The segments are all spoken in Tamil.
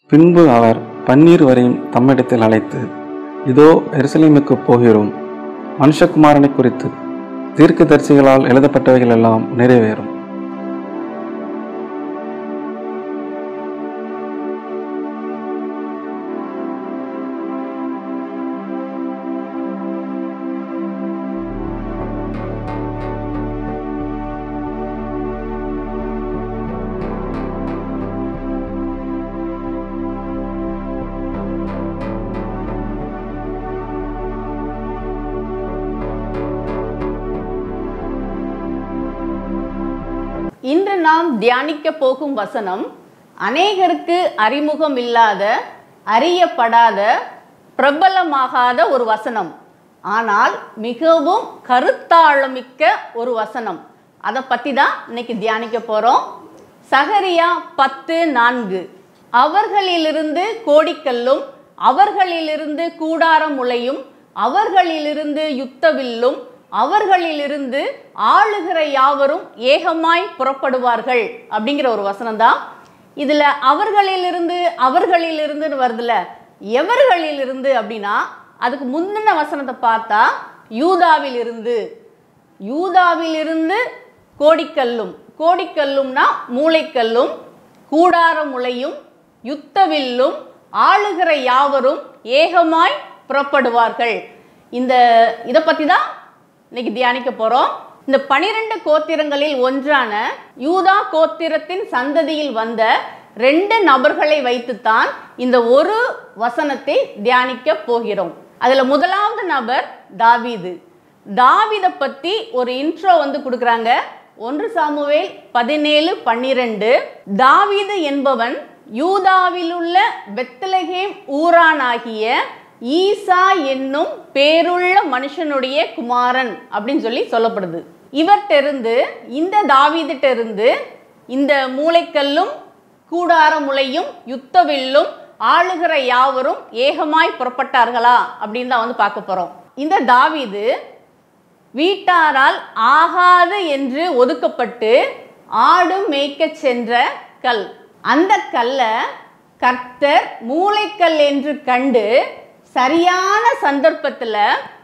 பின்பு அவர் பன்னீர் வரையும் தம்மிடத்தில் அழைத்து இதோ எருசலேமுக்கு போகிறோம் மனுஷகுமாரனை குறித்து தீர்க்கதரிசிகளால் எழுதப்பட்டவைகள் எல்லாம் நிறைவேறும் இன்று நாம் தியானிக்க போகும் வசனம் அநேகருக்கு அறிமுகம் இல்லாத அறியப்படாத பிரபலமாகாத ஒரு வசனம் ஆனால் மிகவும் கருத்தாழமிக்க ஒரு வசனம் அதை பற்றி தான் இன்னைக்கு தியானிக்க போகிறோம் சகரியா பத்து நான்கு அவர்களிலிருந்து கோடிக்கல்லும் அவர்களிலிருந்து கூடாரம் முளையும் அவர்களிலிருந்து யுத்தவில்லும் அவர்களிலிருந்து ஆளுகிற யாவரும் ஏகமாய் புறப்படுவார்கள் அப்படிங்கிற ஒரு வசனம் தான் இதுல அவர்களிலிருந்து அவர்களிலிருந்துன்னு வருதுல எவர்களிலிருந்து அப்படின்னா அதுக்கு முந்தின வசனத்தை பார்த்தா யூதாவிலிருந்து யூதாவிலிருந்து கோடிக்கல்லும் கோடிக்கல்லும்னா மூளைக்கல்லும் கூடார முளையும் யுத்தவில்லும் ஆளுகிற யாவரும் ஏகமாய் புறப்படுவார்கள் இந்த இதை பற்றி தான் இன்னைக்கு தியானிக்க போகிறோம் இந்த பனிரெண்டு கோத்திரங்களில் ஒன்றான யூதா கோத்திரத்தின் சந்ததியில் வந்த ரெண்டு நபர்களை வைத்துத்தான் இந்த ஒரு வசனத்தை தியானிக்க போகிறோம் அதில் முதலாவது நபர் தாவீது தாவீதை பற்றி ஒரு இன்ட்ரோ வந்து கொடுக்குறாங்க ஒன்று சாமுவேல் பதினேழு பன்னிரெண்டு தாவீது என்பவன் யூதாவிலுள்ள பெத்லகேம் ஊரானாகிய ஈசா என்னும் பேருள்ள மனுஷனுடைய குமாரன் அப்படின்னு சொல்லி சொல்லப்படுது இவர்கிட்ட இந்த தாவீதிட்ட இருந்து இந்த மூளைக்கல்லும் கூடார முளையும் யுத்தவில்லும் ஆளுகிற யாவரும் ஏகமாய் புறப்பட்டார்களா அப்படின்னு தான் வந்து பார்க்க போறோம் இந்த தாவீது வீட்டாரால் ஆகாது என்று ஒதுக்கப்பட்டு ஆடு மேய்க்கச் சென்ற கல் அந்த கல்லை கர்த்தர் மூளைக்கல் என்று கண்டு சரியான சந்தர்ப்பத்தில்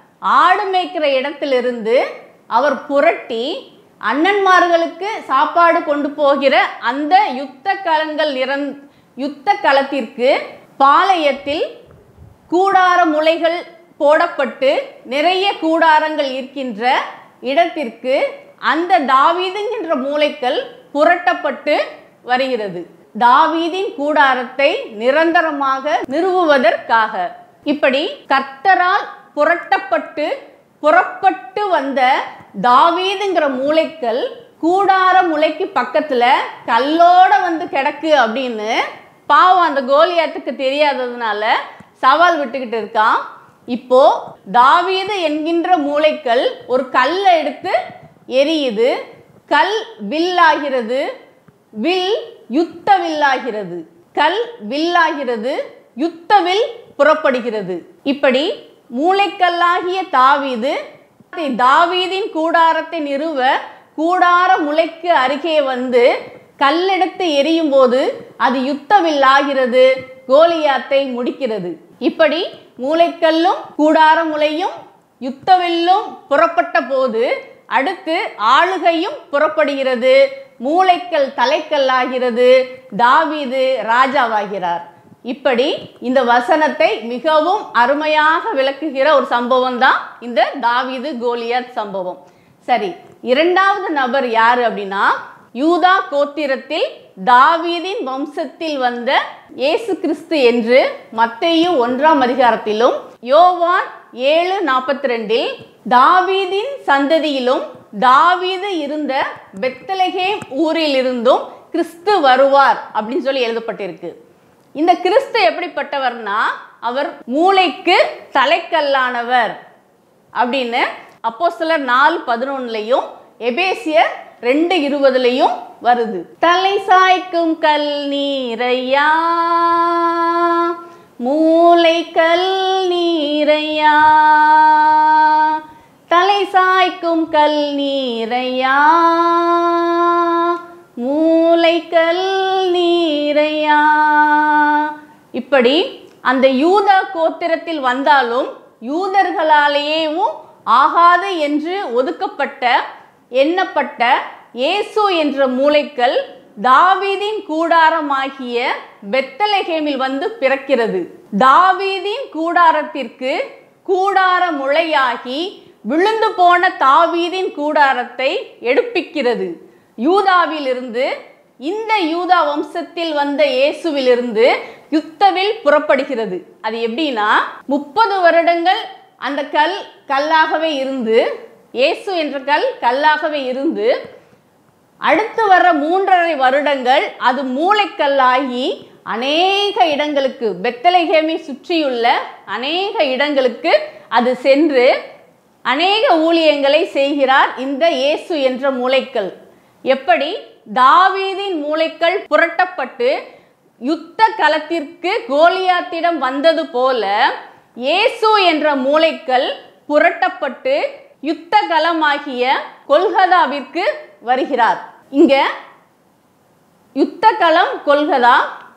ஆடு மேய்க்கிற இடத்திலிருந்து அவர் புரட்டி அண்ணன்மார்களுக்கு சாப்பாடு கொண்டு போகிற அந்த யுத்த களங்கள் நிறந் யுத்த களத்திற்கு பாளையத்தில் கூடார முளைகள் போடப்பட்டு நிறைய கூடாரங்கள் இருக்கின்ற இடத்திற்கு அந்த தாவீதுங்கின்ற மூளைக்கல் புரட்டப்பட்டு வருகிறது தாவீதின் கூடாரத்தை நிரந்தரமாக நிறுவுவதற்காக இப்படி கர்த்தரால் புரட்டப்பட்டு புறப்பட்டு வந்த தாவீதுங்கிற மூளைக்கல் கூடார முளைக்கு பக்கத்துல கல்லோட வந்து கிடக்கு அப்படின்னு பாவம் அந்த கோலியாத்துக்கு தெரியாததுனால சவால் விட்டுக்கிட்டு இருக்கான் இப்போ தாவீது என்கின்ற மூளைக்கல் ஒரு கல்லை எடுத்து எரியுது கல் வில்லாகிறது வில் யுத்த வில்லாகிறது கல் வில்லாகிறது யுத்த வில் புறப்படுகிறது இப்படி மூளைக்கல்லாகிய தாவீது தாவீதின் கூடாரத்தை நிறுவ கூடார முளைக்கு அருகே வந்து கல்லெடுத்து எரியும் போது அது யுத்தவில்லாகிறது கோலியாத்தை முடிக்கிறது இப்படி மூளைக்கல்லும் கூடார முளையும் யுத்தவில்லும் புறப்பட்ட போது அடுத்து ஆளுகையும் புறப்படுகிறது மூளைக்கல் தலைக்கல்லாகிறது தாவீது ராஜாவாகிறார் இப்படி இந்த வசனத்தை மிகவும் அருமையாக விளக்குகிற ஒரு சம்பவம் தான் இந்த தாவீது கோலியாத் சம்பவம் சரி இரண்டாவது நபர் யாரு அப்படின்னா யூதா கோத்திரத்தில் தாவீதின் வம்சத்தில் வந்த இயேசு கிறிஸ்து என்று மத்தேயு ஒன்றாம் அதிகாரத்திலும் யோவான் ஏழு நாற்பத்தி ரெண்டில் தாவீதின் சந்ததியிலும் தாவீது இருந்த பெத்தலகேம் ஊரில் இருந்தும் கிறிஸ்து வருவார் அப்படின்னு சொல்லி எழுதப்பட்டிருக்கு இந்த கிறிஸ்து எப்படிப்பட்டவர்னா அவர் மூளைக்கு தலைக்கல்லானவர் அப்படின்னு அப்போ சிலர் நாலு பதினொன்னுலையும் எபேசியர் ரெண்டு இருபதுலையும் வருது தலை சாய்க்கும் கல் நீரையா மூளை கல் நீரையா தலை சாய்க்கும் கல் நீரையா மூளை கல் நீரையா இப்படி அந்த யூத கோத்திரத்தில் வந்தாலும் யூதர்களாலேயேவும் ஆகாது என்று ஒதுக்கப்பட்ட எண்ணப்பட்ட இயேசு என்ற மூளைக்கல் தாவீதின் கூடாரமாகிய பெத்தலகேமில் வந்து பிறக்கிறது தாவீதின் கூடாரத்திற்கு கூடார முளையாகி விழுந்து போன தாவீதின் கூடாரத்தை எடுப்பிக்கிறது யூதாவிலிருந்து இந்த யூதா வம்சத்தில் வந்த இயேசுவிலிருந்து யுத்தவில் புறப்படுகிறது அது எப்படின்னா முப்பது வருடங்கள் அந்த கல் கல்லாகவே இருந்து இயேசு என்ற கல் கல்லாகவே இருந்து அடுத்து வர மூன்றரை வருடங்கள் அது மூளைக்கல்லாகி அநேக இடங்களுக்கு பெத்தலகேமை சுற்றியுள்ள அநேக இடங்களுக்கு அது சென்று அநேக ஊழியங்களை செய்கிறார் இந்த இயேசு என்ற மூளைக்கல் எப்படி தாவீதின் மூளைக்கல் புரட்டப்பட்டு யுத்த களத்திற்கு கோலியாத்திடம் வந்தது போல இயேசு என்ற மூளைக்கல் புரட்டப்பட்டு யுத்த களமாகிய கொல்கதாவிற்கு வருகிறார் இங்க யுத்த களம் கொல்கதா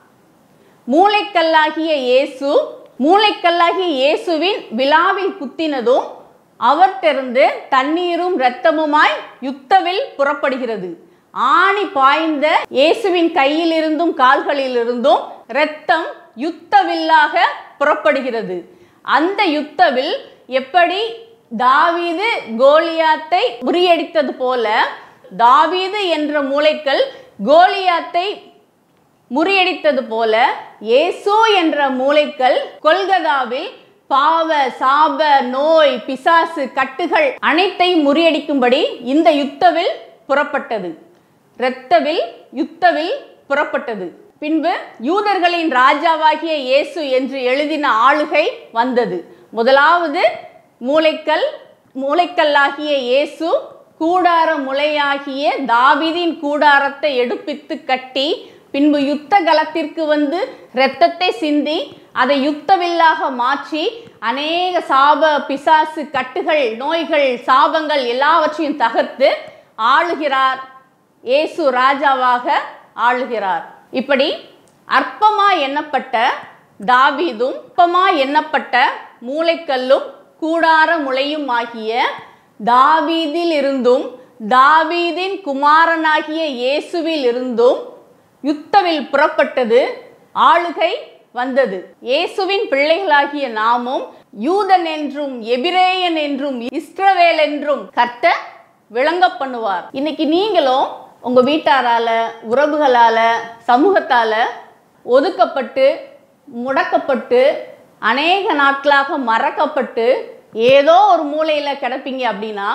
மூளைக்கல்லாகிய இயேசு மூளைக்கல்லாகிய இயேசுவின் விழாவில் குத்தினதும் அவர் திறந்து தண்ணீரும் இரத்தமுமாய் யுத்தவில் புறப்படுகிறது ஆணி பாய்ந்த இயேசுவின் கையிலிருந்தும் கால்களிலிருந்தும் இரத்தம் யுத்தவில்லாக புறப்படுகிறது அந்த யுத்தவில் எப்படி தாவீது கோலியாத்தை முறியடித்தது போல தாவீது என்ற மூளைக்கல் கோலியாத்தை முறியடித்தது போல இயேசு என்ற மூளைக்கல் கொல்கதாவில் பாவ சாப நோய் பிசாசு கட்டுகள் அனைத்தையும் முறியடிக்கும்படி இந்த யுத்தவில் புறப்பட்டது இரத்தவில் யுத்தவில் புறப்பட்டது பின்பு யூதர்களின் ராஜாவாகிய இயேசு என்று எழுதின ஆளுகை வந்தது முதலாவது மூளைக்கல் மூளைக்கல்லாகிய இயேசு கூடார முளையாகிய தாவீதின் கூடாரத்தை எடுப்பித்து கட்டி பின்பு யுத்த களத்திற்கு வந்து இரத்தத்தை சிந்தி அதை யுத்தவில்லாக மாற்றி அநேக சாப பிசாசு கட்டுகள் நோய்கள் சாபங்கள் எல்லாவற்றையும் தகர்த்து ஆளுகிறார் இயேசு ராஜாவாக ஆளுகிறார் இப்படி அற்பமா எண்ணப்பட்ட தாவீதும் அற்பமா எண்ணப்பட்ட மூளைக்கல்லும் கூடார முளையும் ஆகிய தாவீதில் இருந்தும் தாவீதின் குமாரனாகிய இயேசுவில் இருந்தும் யுத்தவில் புறப்பட்டது ஆளுகை வந்தது இயேசுவின் பிள்ளைகளாகிய நாமும் யூதன் என்றும் எபிரேயன் என்றும் இஸ்ரவேல் என்றும் கர்த்தர் விளங்க பண்ணுவார் இன்னைக்கு நீங்களும் உங்க வீட்டாரால உறவுகளால சமூகத்தால ஒதுக்கப்பட்டு முடக்கப்பட்டு அநேக நாட்களாக மறக்கப்பட்டு ஏதோ ஒரு மூலையில கிடப்பீங்க அப்படின்னா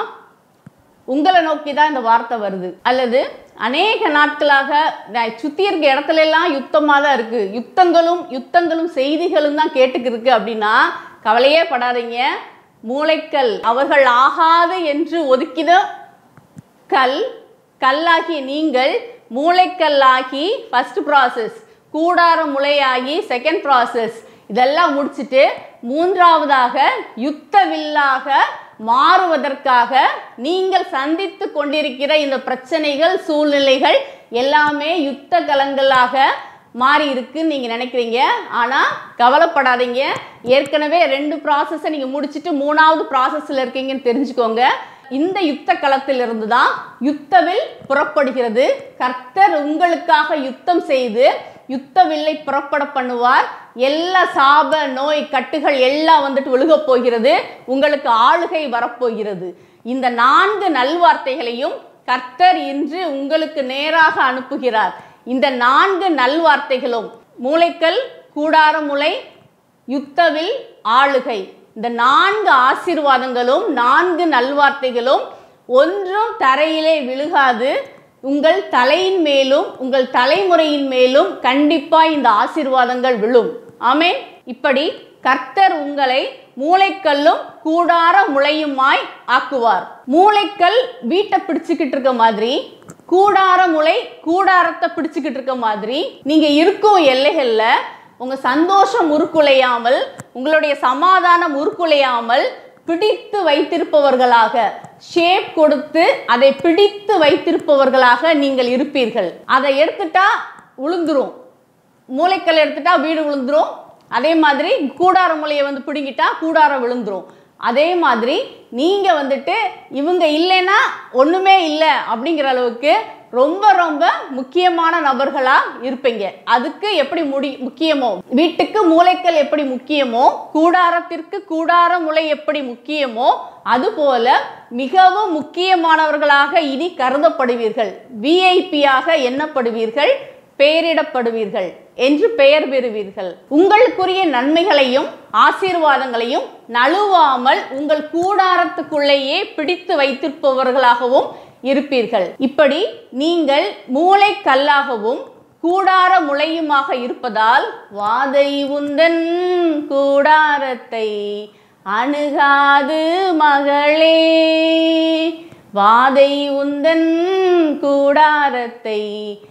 உங்களை நோக்கி தான் இந்த வார்த்தை வருது அல்லது அநேக நாட்களாக நான் சுத்தி இருக்க இடத்துல எல்லாம் யுத்தமாக தான் இருக்கு யுத்தங்களும் யுத்தங்களும் செய்திகளும் தான் கேட்டுக்கு இருக்கு அப்படின்னா கவலையே படாதீங்க மூளைக்கல் அவர்கள் ஆகாது என்று ஒதுக்கின கல் கல்லாகிய நீங்கள் மூளைக்கல்லாகி ஃபர்ஸ்ட் ப்ராசஸ் கூடார முளையாகி செகண்ட் ப்ராசஸ் இதெல்லாம் முடிச்சுட்டு மூன்றாவதாக யுத்தவில்லாக மாறுவதற்காக நீங்கள் சந்தித்து கொண்டிருக்கிற இந்த பிரச்சனைகள் சூழ்நிலைகள் எல்லாமே யுத்த கலங்களாக மாறி இருக்குன்னு நீங்கள் நினைக்கிறீங்க ஆனால் கவலைப்படாதீங்க ஏற்கனவே ரெண்டு ப்ராசஸை நீங்கள் முடிச்சுட்டு மூணாவது ப்ராசஸில் இருக்கீங்கன்னு தெரிஞ்சுக்கோங்க இந்த யுத்த களத்திலிருந்து தான் யுத்தவில் புறப்படுகிறது கர்த்தர் உங்களுக்காக யுத்தம் செய்து யுத்த வில்லை புறப்பட பண்ணுவார் எல்லா சாப நோய் கட்டுகள் எல்லாம் வந்துட்டு விழுகப் போகிறது உங்களுக்கு ஆளுகை வரப்போகிறது இந்த நான்கு நல்வார்த்தைகளையும் கர்த்தர் இன்று உங்களுக்கு நேராக அனுப்புகிறார் இந்த நான்கு நல்வார்த்தைகளும் மூளைக்கல் கூடார முளை யுத்தவில் ஆளுகை இந்த நான்கு ஆசீர்வாதங்களும் நான்கு நல்வார்த்தைகளும் ஒன்றும் தரையிலே விழுகாது உங்கள் தலையின் மேலும் உங்கள் தலைமுறையின் மேலும் கண்டிப்பா இந்த ஆசீர்வாதங்கள் விழும் ஆமென் இப்படி கர்த்தர் உங்களை மூளைக்கல்லும் கூடார முளையுமாய் ஆக்குவார் மூளைக்கல் வீட்டை பிடிச்சுக்கிட்டு இருக்க மாதிரி கூடார முளை கூடாரத்தை பிடிச்சுக்கிட்டு இருக்க மாதிரி நீங்க இருக்கும் எல்லைகள்ல உங்க சந்தோஷம் உருக்குலையாமல் உங்களுடைய சமாதானம் உருக்குலையாமல் பிடித்து வைத்திருப்பவர்களாக ஷேப் கொடுத்து அதை பிடித்து வைத்திருப்பவர்களாக நீங்கள் இருப்பீர்கள் அதை எடுத்துட்டா உளுந்துரும் மூளைக்கல் எடுத்துட்டா வீடு விழுந்துரும் அதே மாதிரி கூடார மூலையை வந்து பிடுங்கிட்டா கூடாரம் விழுந்துரும் அதே மாதிரி நீங்கள் வந்துட்டு இவங்க இல்லைன்னா ஒன்றுமே இல்லை அப்படிங்கிற அளவுக்கு ரொம்ப ரொம்ப முக்கியமான நபர்களாக இருப்பீங்க அதுக்கு எப்படி முடி முக்கியமோ வீட்டுக்கு மூளைக்கல் எப்படி முக்கியமோ கூடாரத்திற்கு கூடார முளை எப்படி முக்கியமோ அதுபோல மிகவும் முக்கியமானவர்களாக இனி கருதப்படுவீர்கள் விஐபியாக எண்ணப்படுவீர்கள் பெயரிடப்படுவீர்கள் என்று பெயர் பெறுவீர்கள் உங்களுக்குரிய நன்மைகளையும் ஆசீர்வாதங்களையும் நழுவாமல் உங்கள் கூடாரத்துக்குள்ளேயே பிடித்து வைத்திருப்பவர்களாகவும் இருப்பீர்கள் இப்படி நீங்கள் மூளைக்கல்லாகவும் கூடார முளையுமாக இருப்பதால் வாதை உந்தன் கூடாரத்தை அணுகாது மகளே வாதை உந்தன் கூடாரத்தை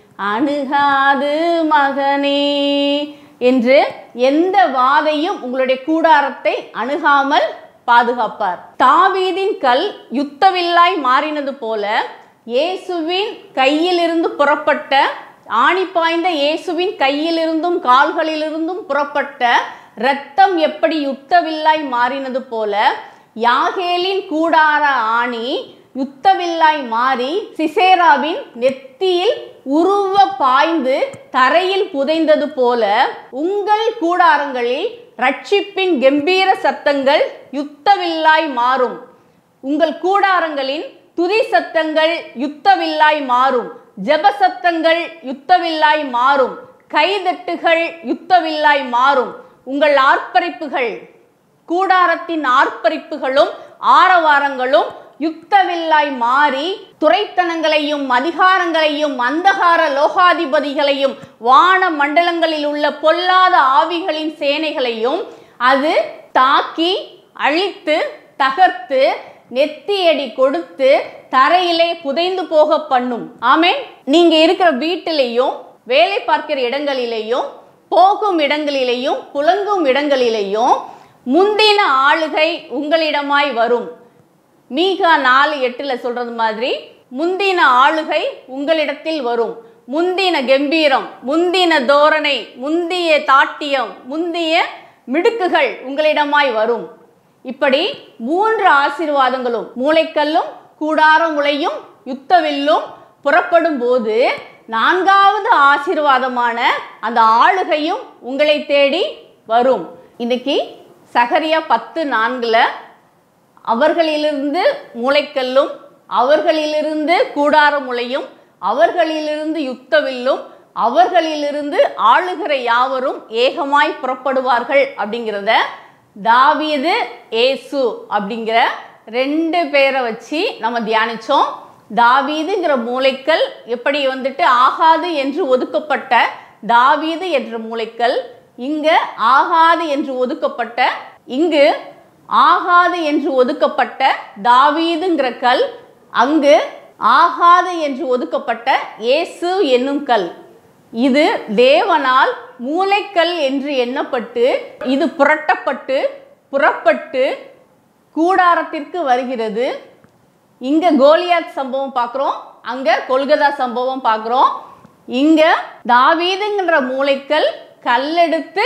அணுகாது மகனே என்று எந்த வாதையும் உங்களுடைய கூடாரத்தை அணுகாமல் பாதுகாப்பார் தாவீதின் கல் யுத்தவில்லாய் மாறினது போல இயேசுவின் கையிலிருந்து புறப்பட்ட ஆணி பாய்ந்த இயேசுவின் கையிலிருந்தும் கால்களிலிருந்தும் புறப்பட்ட இரத்தம் எப்படி யுத்தவில்லாய் மாறினது போல யாகேலின் கூடார ஆணி யுத்தவில்லாய் மாறி சிசேராவின் நெத்தியில் உருவ பாய்ந்து தரையில் புதைந்தது போல உங்கள் கூடாரங்களில் ரட்சிப்பின் கம்பீர சத்தங்கள் யுத்தவில்லாய் மாறும் உங்கள் கூடாரங்களின் துதி சத்தங்கள் யுத்தவில்லாய் மாறும் ஜெப சத்தங்கள் யுத்தவில்லாய் மாறும் கைதட்டுகள் யுத்தவில்லாய் மாறும் உங்கள் ஆர்ப்பரிப்புகள் கூடாரத்தின் ஆர்ப்பரிப்புகளும் ஆரவாரங்களும் யுத்தவில்லாய் மாறி துரைத்தனங்களையும் அதிகாரங்களையும் அந்தகார லோகாதிபதிகளையும் வான மண்டலங்களில் உள்ள பொல்லாத ஆவிகளின் சேனைகளையும் அது தாக்கி அழித்து தகர்த்து நெத்தியடி கொடுத்து தரையிலே புதைந்து போக பண்ணும் ஆமென் நீங்க இருக்கிற வீட்டிலேயும் வேலை பார்க்கிற இடங்களிலேயும் போகும் இடங்களிலேயும் புலங்கும் இடங்களிலேயும் முந்தின ஆளுகை உங்களிடமாய் வரும் மீகா நாலு எட்டுல சொல்றது மாதிரி முந்தின ஆளுகை உங்களிடத்தில் வரும் முந்தின கம்பீரம் முந்தின தோரணை முந்திய தாட்டியம் முந்திய மிடுக்குகள் உங்களிடமாய் வரும் இப்படி மூன்று ஆசீர்வாதங்களும் மூளைக்கல்லும் கூடார முளையும் யுத்தவில்லும் புறப்படும் போது நான்காவது ஆசீர்வாதமான அந்த ஆளுகையும் உங்களை தேடி வரும் இன்னைக்கு சகரியா பத்து நான்குல அவர்களிலிருந்து மூளைக்கல்லும் அவர்களிலிருந்து கூடார முளையும் அவர்களிலிருந்து யுத்தவில்லும் அவர்களிலிருந்து ஆளுகிற யாவரும் ஏகமாய் புறப்படுவார்கள் அப்படிங்கிறத தாவீது ஏசு அப்படிங்கிற ரெண்டு பேரை வச்சு நம்ம தியானிச்சோம் தாவீதுங்கிற மூளைக்கல் எப்படி வந்துட்டு ஆகாது என்று ஒதுக்கப்பட்ட தாவீது என்ற மூளைக்கல் இங்க ஆகாது என்று ஒதுக்கப்பட்ட இங்கு ஆகாது என்று ஒதுக்கப்பட்ட தாவீதுங்கிற கல் அங்கு ஆகாது என்று ஒதுக்கப்பட்ட இயேசு என்னும் கல் இது தேவனால் மூளைக்கல் என்று எண்ணப்பட்டு இது புரட்டப்பட்டு புறப்பட்டு கூடாரத்திற்கு வருகிறது இங்க கோலியாத் சம்பவம் பார்க்குறோம் அங்க கொல்கதா சம்பவம் பார்க்குறோம் இங்க தாவீதுங்கிற மூளைக்கல் கல்லெடுத்து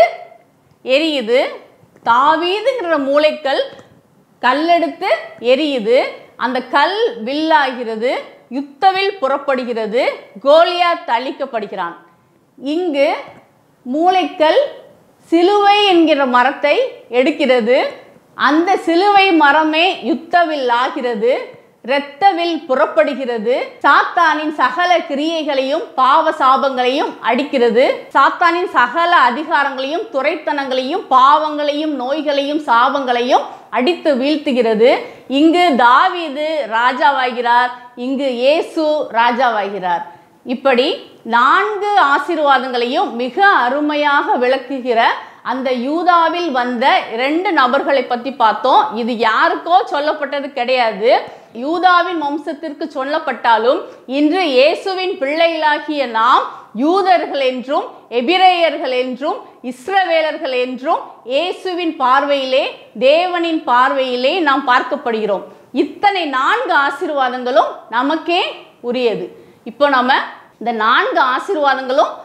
எரியுது தாவீதுங்கிற மூளைக்கல் கல்லெடுத்து எரியுது அந்த கல் வில்லாகிறது யுத்தவில் புறப்படுகிறது கோலியாத் அழிக்கப்படுகிறான் இங்கு மூளைக்கல் சிலுவை என்கிற மரத்தை எடுக்கிறது அந்த சிலுவை மரமே யுத்தவில் ஆகிறது இரத்தவில் புறப்படுகிறது சாத்தானின் சகல கிரியைகளையும் பாவ சாபங்களையும் அடிக்கிறது சாத்தானின் சகல அதிகாரங்களையும் துரைத்தனங்களையும் பாவங்களையும் நோய்களையும் சாபங்களையும் அடித்து வீழ்த்துகிறது இங்கு தாவீது ராஜாவாகிறார் இங்கு இயேசு ராஜாவாகிறார் இப்படி நான்கு ஆசீர்வாதங்களையும் மிக அருமையாக விளக்குகிற அந்த யூதாவில் வந்த இரண்டு நபர்களை பற்றி பார்த்தோம் இது யாருக்கோ சொல்லப்பட்டது கிடையாது யூதாவின் வம்சத்திற்கு சொல்லப்பட்டாலும் இன்று இயேசுவின் பிள்ளைகளாகிய நாம் யூதர்கள் என்றும் எபிரேயர்கள் என்றும் இஸ்ரவேலர்கள் என்றும் இயேசுவின் பார்வையிலே தேவனின் பார்வையிலே நாம் பார்க்கப்படுகிறோம் இத்தனை நான்கு ஆசீர்வாதங்களும் நமக்கே உரியது இப்போ நம்ம இந்த நான்கு ஆசீர்வாதங்களும்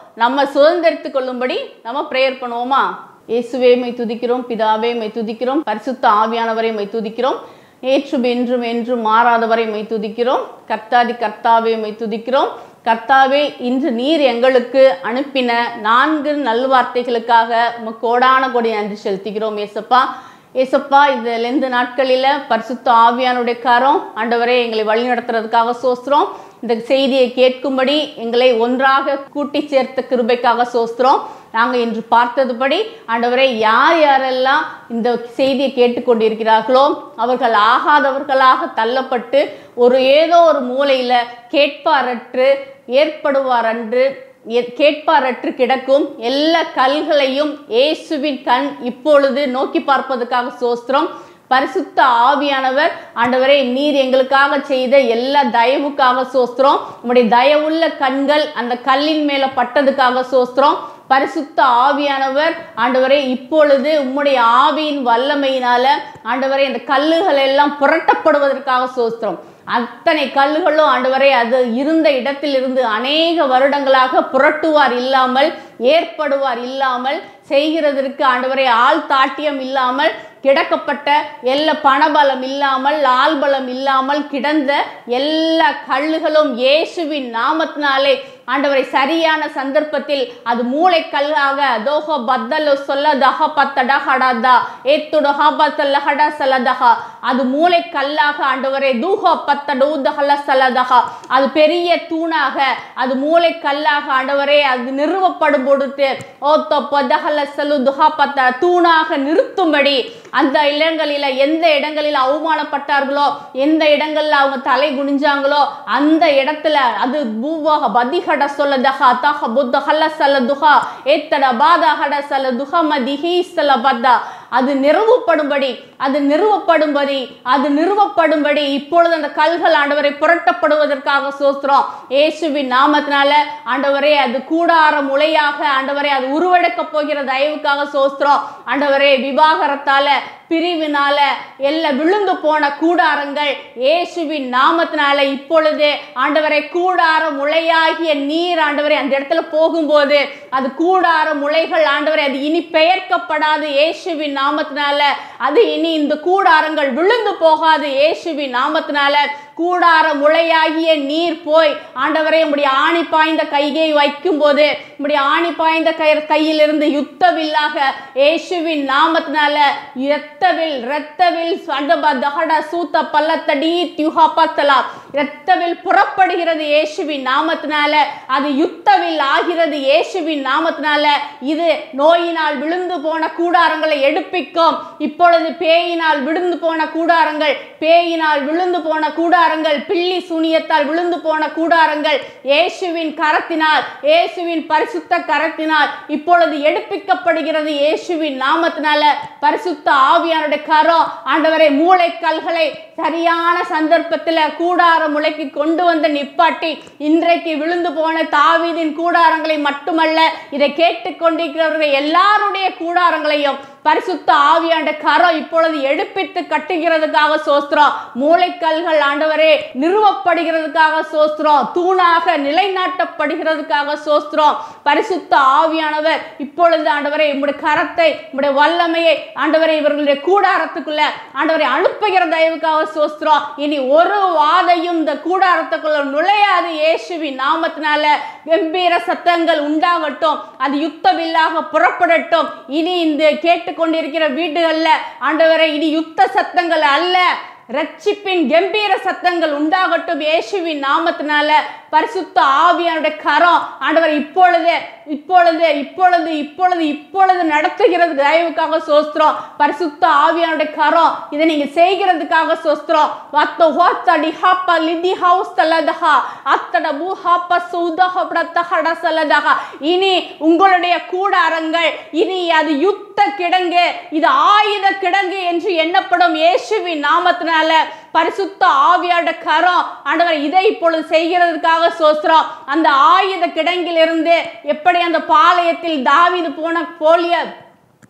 நம்ம சுதந்திரித்துக் கொள்ளும்படி நம்ம ப்ரேயர் பண்ணுவோமா இயேசுவே மை துதிக்கிறோம் பிதாவே மை துதிக்கிறோம் பரிசுத்த ஆவியானவரை மை துதிக்கிறோம் நேற்றும் என்றும் என்றும் மாறாதவரை மை துதிக்கிறோம் கர்த்தாதி கர்த்தாவே மை துதிக்கிறோம் கர்த்தாவே இன்று நீர் எங்களுக்கு அனுப்பின நான்கு நல்வார்த்தைகளுக்காக உமக்கு கோடான கொடி நன்றி செலுத்துகிறோம் ஏசப்பா ஏசப்பா இந்த லெந்து நாட்களில் பரிசுத்த ஆவியானுடைய கரம் ஆண்டவரே எங்களை வழி நடத்துறதுக்காக சோஸ்திரம் இந்த செய்தியை கேட்கும்படி எங்களை ஒன்றாக கூட்டி சேர்த்த கிருபைக்காக சோஸ்திரம் நாங்கள் இன்று பார்த்ததுபடி ஆண்டவரே யார் யாரெல்லாம் இந்த செய்தியை கேட்டுக்கொண்டிருக்கிறார்களோ அவர்கள் ஆகாதவர்களாக தள்ளப்பட்டு ஒரு ஏதோ ஒரு மூலையில் கேட்பாரற்று ஏற்படுவாரன்று எ- கேட்பாரற்று கிடக்கும் எல்லா கல்களையும் இயேசுவின் கண் இப்பொழுது நோக்கி பார்ப்பதற்காக சோஸ்திரம் பரிசுத்த ஆவியானவர் ஆண்டவரே நீர் எங்களுக்காக செய்த எல்லா தயவுக்காக சோஸ்திரம் உம்முடைய தயவுள்ள கண்கள் அந்த கல்லின் மேல பட்டதுக்காக சோஸ்திரம் பரிசுத்த ஆவியானவர் ஆண்டவரே இப்பொழுது உம்முடைய ஆவியின் வல்லமையினால ஆண்டவரே இந்த கல்லுகள் எல்லாம் புரட்டப்படுவதற்காக சோஸ்திரம் அத்தனை கல்லுகளும் ஆண்டவரே அது இருந்த இடத்திலிருந்து அநேக வருடங்களாக புரட்டுவார் இல்லாமல் ஏற்படுவார் இல்லாமல் செய்கிறதற்கு ஆண்டவரே ஆள் தாட்டியம் இல்லாமல் கிடக்கப்பட்ட எல்லா பணபலம் இல்லாமல் ஆள்பலம் இல்லாமல் கிடந்த எல்லா கல்லுகளும் இயேசுவின் நாமத்தினாலே ஆண்டவரை சரியான சந்தர்ப்பத்தில் அது மூளை கல்லாக தோஹோ பத்தலு சொல்ல தஹ பத்தட ஹடாதா ஏத்துடு ஹபத்தல்ல ஹட சலதஹா அது மூளை கல்லாக ஆண்டவரே தூஹோ பத்தடு தஹல சலதஹா அது பெரிய தூணாக அது மூளை கல்லாக ஆண்டவரே அது நிறுவப்படும் பொழுது ஓத்தோ பதஹல சலு துஹா பத்த தூணாக நிறுத்தும்படி அந்த இடங்களில் எந்த இடங்களில் அவமானப்பட்டார்களோ எந்த இடங்கள்ல அவங்க தலை குனிஞ்சாங்களோ அந்த இடத்துல அது பூவாக பதிகட சொல்ல தஹா தஹ புத்த ஹல்ல சல துஹா ஏத்தட பாதா ஹட சல துஹம திஹி சல பத்தா அது நிறுவப்படும்படி அது நிறுவப்படும்படி அது நிறுவப்படும்படி இப்பொழுது அந்த கல்கள் ஆண்டவரை புரட்டப்படுவதற்காக சோஸ்திரம் இயேசுவின் நாமத்தினால ஆண்டவரே அது கூடார முளையாக ஆண்டவரே அது உருவெடுக்க போகிற தயவுக்காக சோஸ்திரம் ஆண்டவரே விவாகரத்தால பிரிவினால எல்லாம் விழுந்து போன கூடாரங்கள் இயேசுவின் நாமத்தினால இப்பொழுது ஆண்டவரை கூடார முளையாகிய நீர் ஆண்டவரை அந்த இடத்துல போகும்போது அது கூடார முளைகள் ஆண்டவரை அது இனி பெயர்க்கப்படாது இயேசுவின் நாமத்தினால அது இனி இந்த கூடாரங்கள் விழுந்து போகாது இயேசுவின் நாமத்தினால கூடார முளையாகிய நீர் போய் ஆண்டவரை உம்முடைய ஆணி பாய்ந்த கையை வைக்கும்போது உம்முடைய ஆணி பாய்ந்த கை கையிலிருந்து யுத்தவில்லாக இயேசுவின் நாமத்தினால இரத்தவில் இரத்தவில் சண்டப தகட சூத்த பல்லத்தடி தியுகா பத்தலா இரத்தவில் புறப்படுகிறது இயேசுவின் நாமத்தினால அது யுத்தவில் ஆகிறது இயேசுவின் நாமத்தினால இது நோயினால் விழுந்து போன கூடாரங்களை எடுப்பிக்கும் இப்பொழுது பேயினால் விழுந்து போன கூடாரங்கள் பேயினால் விழுந்து போன கூடாரங்கள் பில்லி சூனியத்தால் விழுந்து போன கூடாரங்கள் இயேசுவின் கரத்தினால் இயேசுவின் பரிசுத்த கரத்தினால் இப்பொழுது எடுப்பிக்கப்படுகிறது இயேசுவின் நாமத்தினால பரிசுத்த ஆவியானுடைய கரம் ஆண்டவரை மூளைக்கல்களை சரியான சந்தர்ப்பத்தில் கூடார முளைக்கு கொண்டு வந்து நிப்பாட்டி இன்றைக்கு விழுந்து போன தாவீதின் கூடாரங்களை மட்டுமல்ல இதை கேட்டுக்கொண்டிருக்கிறவர்கள் எல்லாருடைய கூடாரங்களையும் பரிசுத்த ஆவியாண்ட கரம் இப்பொழுது எடுப்பித்து கட்டுகிறதுக்காக சோஸ்திரம் மூளைக்கல்கள் ஆண்டவரே நிறுவப்படுகிறதுக்காக சோஸ்திரம் தூணாக நிலைநாட்டப்படுகிறதுக்காக சோஸ்திரம் பரிசுத்த ஆவியானவர் இப்பொழுது ஆண்டவரே உம்முடைய கரத்தை உம்முடைய வல்லமையை ஆண்டவரை இவர்களுடைய கூடாரத்துக்குள்ள ஆண்டவரை அனுப்புகிற தயவுக்காக சோஸ்திரம் இனி ஒரு வாதையும் இந்த கூடாரத்துக்குள்ள நுழையாது இயேசுவின் நாமத்தினால கம்பீர சத்தங்கள் உண்டாகட்டும் அது யுத்த வில்லாக புறப்படட்டும் இனி இந்த கேட்டுக்கொண்டிருக்கிற வீடுகள்ல ஆண்டவரை இனி யுத்த சத்தங்கள் அல்ல ரட்சிப்பின் கம்பீர சத்தங்கள் உண்டாகட்டும் இயேசுவின் நாமத்தினால பரிசுத்த ஆவியானுடைய கரம் ஆண்டவர் இப்பொழுது இப்பொழுது இப்பொழுது இப்பொழுது இப்பொழுது நடத்துகிறது தயவுக்காக சோஸ்திரம் பரிசுத்த ஆவியானுடைய கரம் இதை நீங்க செய்கிறதுக்காக சோஸ்திரம் வத்த ஹோத்தடி ஹாப்பா லிதி ஹவுஸ் தலதஹா அத்தட பூ ஹாப்பா சூத ஹப்டத்த ஹட சலதஹா இனி உங்களுடைய கூடாரங்கள் இனி அது யுத்த கிடங்கு இது ஆயுத கிடங்கு என்று எண்ணப்படும் இயேசுவின் நாமத்தினால பரிசுத்த ஆவியாட கரம் ஆண்டவர் இதை இப்பொழுது செய்கிறதுக்காக சோஸ்திரம் அந்த ஆயுத கிடங்கிலிருந்து எப்படி அந்த பாளையத்தில் தாவீது போன போலிய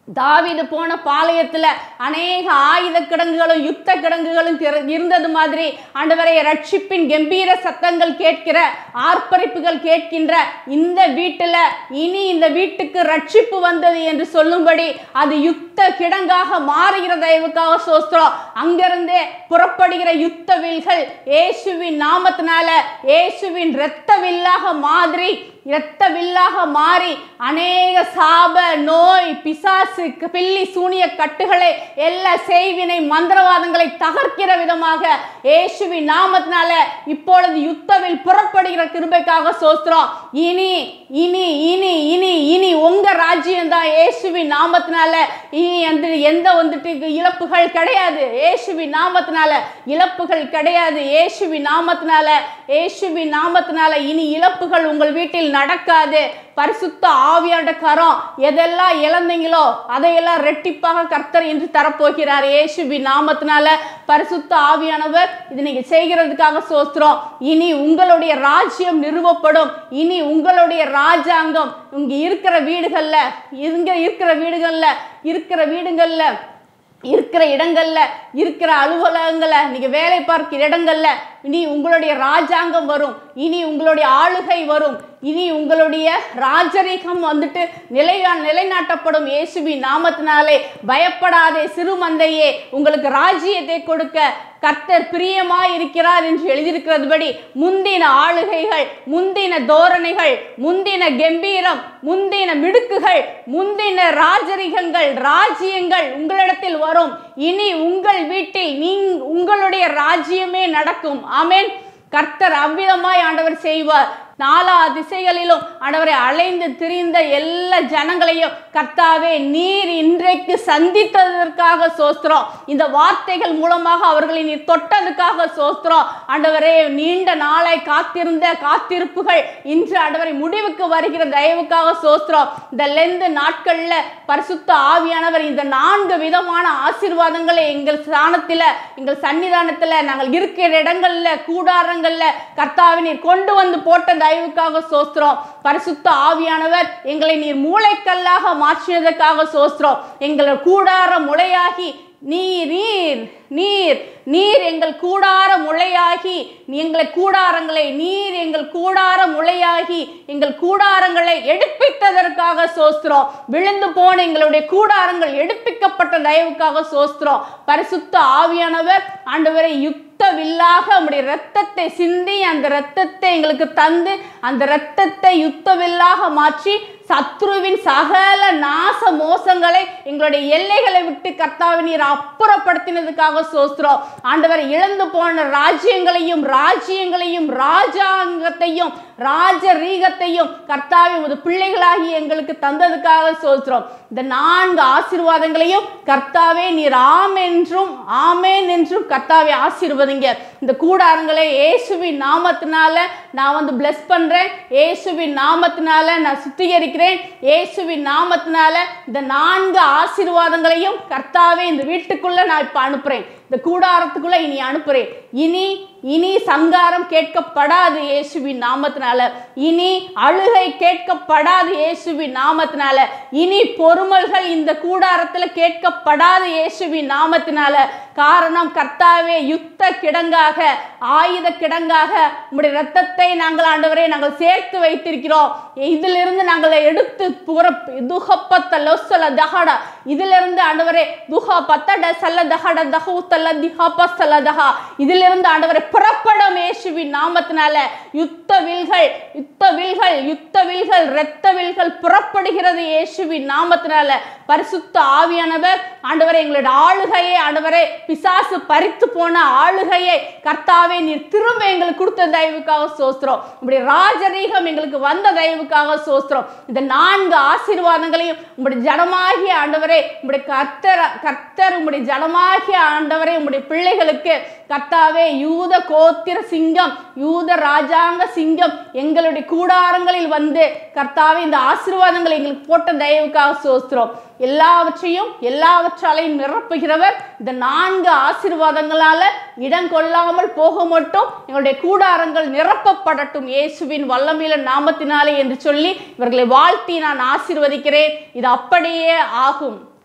தாவீது போன பாளையத்துல அநேக ஆயுத கிடங்குகளும் யுத்த கிடங்குகளும் திற- இருந்தது மாதிரி ஆண்டவரை ரட்சிப்பின் கம்பீர சத்தங்கள் கேட்கிற ஆர்ப்பரிப்புகள் கேட்கின்ற இந்த வீட்டுல இனி இந்த வீட்டுக்கு ரட்சிப்பு வந்தது என்று சொல்லும்படி அது யுத்த கிடங்காக மாறுகிற தயவுக்காக சோஸ்திரம் அங்கிருந்தே புறப்படுகிற யுத்த வில்கள் இயேசுவின் நாமத்தினால இயேசுவின் இரத்த வில்லாக மாதிரி இரத்த வில்லாக மாறி அநேக சாப நோய் பிசாசு க- பில்லி சூனிய கட்டுகளை எல்லா செய்வினை மந்திரவாதங்களை தகர்க்கிற விதமாக இயேசுவின் நாமத்தினால இப்பொழுது யுத்தவில் புறப்படுகிற கிருபைக்காக சோஸ்திரம் இனி இனி இனி இனி இனி உங்க ராஜ்யம் தான் இயேசுவின் நாமத்தினால இனி வந்து எந்த வந்துட்டு இழப்புகள் கிடையாது இயேசுவின் நாமத்தினால இழப்புகள் கிடையாது இயேசுவின் நாமத்தினால இயேசுவின் நாமத்தினால இனி இழப்புகள் உங்கள் வீட்டில் நடக்காது பரிசுத்த ஆவியாண்ட கரம் எதெல்லாம் இழந்தீங்களோ அதையெல்லாம் ரெட்டிப்பாக கர்த்தர் என்று தரப்போகிறார் இயேசுவின் நாமத்தினால பரிசுத்த ஆவியானவர் இது நீங்க செய்கிறதுக்காக சோஸ்திரம் இனி உங்களுடைய ராஜ்யம் நிறுவப்படும் இனி உங்களுடைய ராஜாங்கம் இங்க இருக்கிற வீடுகள்ல இங்க இருக்கிற வீடுகள்ல இருக்கிற வீடுகள்ல இருக்கிற இடங்கள்ல இருக்கிற அலுவலகங்கள்ல நீங்க வேலை பார்க்கிற இடங்கள்ல இனி உங்களுடைய ராஜாங்கம் வரும் இனி உங்களுடைய ஆளுகை வரும் இனி உங்களுடைய ராஜரீகம் வந்துட்டு நிலையா நிலைநாட்டப்படும் இயேசுவின் நாமத்தினாலே பயப்படாதே சிறு மந்தையே உங்களுக்கு ராஜ்யத்தை கொடுக்க கர்த்தர் பிரியமாய் இருக்கிறார் என்று எழுதியிருக்கிறதுபடி முந்தின ஆளுகைகள் முந்தின தோரணைகள் முந்தின கம்பீரம் முந்தின மிடுக்குகள் முந்தின ராஜரிகங்கள் ராஜ்யங்கள் உங்களிடத்தில் வரும் இனி உங்கள் வீட்டில் நீ உங்களுடைய ராஜ்யமே நடக்கும் ஆமென் கர்த்தர் அவ்விதமாய் ஆண்டவர் செய்வார் நாலா திசைகளிலும் ஆண்டவரை அலைந்து திரிந்த எல்லா ஜனங்களையும் கர்த்தாவே நீர் இன்றைக்கு சந்தித்ததற்காக சோஸ்திரம் இந்த வார்த்தைகள் மூலமாக அவர்களை நீர் தொட்டதுக்காக சோஸ்திரம் ஆண்டவரே நீண்ட நாளை காத்திருந்த காத்திருப்புகள் இன்று ஆண்டவரை முடிவுக்கு வருகிற தயவுக்காக சோஸ்திரம் இந்த லெந்து நாட்கள்ல பரிசுத்த ஆவியானவர் இந்த நான்கு விதமான ஆசீர்வாதங்களை எங்கள் ஸ்தானத்துல எங்கள் சன்னிதானத்துல நாங்கள் இருக்கிற இடங்கள்ல கூடாரங்கள்ல கர்த்தாவை நீர் கொண்டு வந்து போட்ட தயவுக்காக சோஸ்திரம் பரிசுத்த ஆவியானவர் எங்களை நீர் மூளைக்கல்லாக மாற்றினதற்காக சோஸ்திரம் எங்களை கூடார முளையாகி நீர் நீர் நீர் நீர் எங்கள் கூடார முளையாகி எங்களை கூடாரங்களை நீர் எங்கள் கூடார முளையாகி எங்கள் கூடாரங்களை எடுப்பித்ததற்காக சோஸ்திரம் விழுந்து போன எங்களுடைய கூடாரங்கள் எடுப்பிக்கப்பட்ட தயவுக்காக சோஸ்திரம் பரிசுத்த ஆவியானவர் ஆண்டவரை யுக்த வில்லாக உம்முடைய ரத்தத்தை சிந்தி அந்த ரத்தத்தை எங்களுக்கு தந்து அந்த ரத்தத்தை யுத்த வில்லாக மாற்றி சத்ருவின் சகல நாச மோசங்களை எங்களுடைய எல்லைகளை விட்டு கர்த்தாவை நீர் அப்புறப்படுத்தினதுக்காக சோஸ்திரம் ஆண்டவர் இழந்து போன ராஜ்யங்களையும் ராஜ்யங்களையும் ராஜாங்கத்தையும் ராஜரீகத்தையும் கர்த்தாவை உமது பிள்ளைகளாகி எங்களுக்கு தந்ததுக்காக சோஸ்திரம் இந்த நான்கு ஆசீர்வாதங்களையும் கர்த்தாவே நீர் ஆம் என்றும் ஆமேன் என்றும் கர்த்தாவை ஆசீர்வதிங்க இந்த கூடாரங்களை இயேசுவின் நாமத்தினால நான் வந்து bless பண்றேன் இயேசுவின் நாமத்தினால நான் சுத்திகரிக்கிறேன் இயேசுவின் நாமத்தினால இந்த நான்கு ஆசீர்வாதங்களையும் கர்த்தாவே இந்த வீட்டுக்குள்ள நான் இப்ப அனுப்புறேன் இந்த கூடாரத்துக்குள்ள இனி அனுப்புறேன் இனி இனி சங்காரம் கேட்கப்படாது இயேசுவின் நாமத்தினால இனி அழுகை கேட்கப்படாது இயேசுவின் நாமத்தினால இனி பொறுமல்கள் இந்த கூடாரத்துல கேட்கப்படாது இயேசுவின் நாமத்தினால காரணம் கர்த்தாவே யுத்த கிடங்காக ஆயுத கிடங்காக உம்முடைய ரத்தத்தை நாங்கள் ஆண்டவரே நாங்கள் சேர்த்து வைத்திருக்கிறோம் இதிலிருந்து நாங்கள் எடுத்து புற துகப்பத்த லொசல தகட இதிலிருந்து ஆண்டவரே துஹா பத்தட சல்ல தகட தகூத்தல்ல திஹாப்ப சல்ல தகா இதிலிருந்து ஆண்டவரே புறப்படும் இயேசுவின் நாமத்தினால யுத்த வில்கள் யுத்த வில்கள் யுத்த வில்கள் இரத்த வில்கள் புறப்படுகிறது இயேசுவின் நாமத்தினால பரிசுத்த ஆவியானவர் ஆண்டவரே எங்களுடைய ஆளுகையை ஆண்டவரே பிசாசு பறித்து போன ஆளுகையை கர்த்தாவே நீர் திரும்ப எங்களுக்கு கொடுத்த தயவுக்காக சோஸ்திரம் உங்களுடைய ராஜரீகம் எங்களுக்கு வந்த தயவுக்காக சோஸ்திரம் இந்த நான்கு ஆசீர்வாதங்களையும் உங்களுடைய ஜனமாகிய ஆண்டவரே உங்களுடைய கர்த்தர் கர்த்தர் உங்களுடைய ஜனமாகிய ஆண்டவரே உங்களுடைய பிள்ளைகளுக்கு கர்த்தாவே யூத கோத்திர சிங்கம் யூத ராஜாங்க சிங்கம் எங்களுடைய கூடாரங்களில் வந்து கர்த்தாவே இந்த ஆசீர்வாதங்களை எங்களுக்கு போட்ட தயவுக்காக சோஸ்திரம் எல்லாவற்றையும் எல்லாவற்றாலையும் நிரப்புகிறவர் இந்த நான்கு ஆசீர்வாதங்களால இடம் கொள்ளாமல் போக மட்டும் எங்களுடைய கூடாரங்கள் நிரப்பப்படட்டும் இயேசுவின் வல்லமையில நாமத்தினாலே என்று சொல்லி இவர்களை வாழ்த்தி நான் ஆசீர்வதிக்கிறேன் இது அப்படியே ஆகும்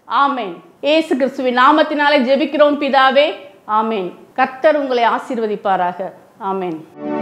ஆமென் இயேசு கிறிஸ்துவின் நாமத்தினாலே ஜெபிக்கிறோம் பிதாவே ஆமென் கர்த்தர் உங்களை ஆசீர்வதிப்பாராக ஆமென்